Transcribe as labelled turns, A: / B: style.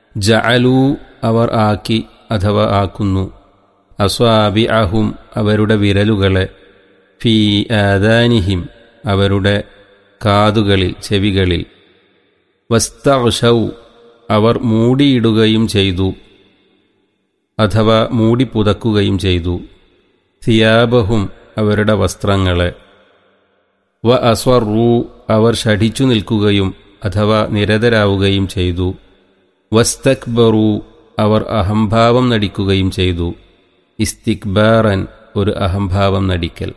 A: ജഅലു അവർ ആക്കി അഥവാ ആക്കുന്നു അസ്വാബി അഹും അവരുടെ വിരലുകളെ ഫീ ആദാനിഹിം അവരുടെ കാതുകളിൽ ചെവികളിൽ വസ്തഷൗ അവർ മൂടിയിടുകയും ചെയ്തു അഥവാ മൂടി പുതക്കുകയും ചെയ്തു സിയാബഹും അവരുടെ വസ്ത്രങ്ങളെ വ അസ്വറൂ അവർ ഷഠിച്ചു നിൽക്കുകയും അഥവാ നിരതരാവുകയും ചെയ്തു വസ്തക്ബറു അവർ അഹംഭാവം നടിക്കുകയും ചെയ്തു ഇസ്തിക്ബാറൻ ഒരു അഹംഭാവം നടിക്കൽ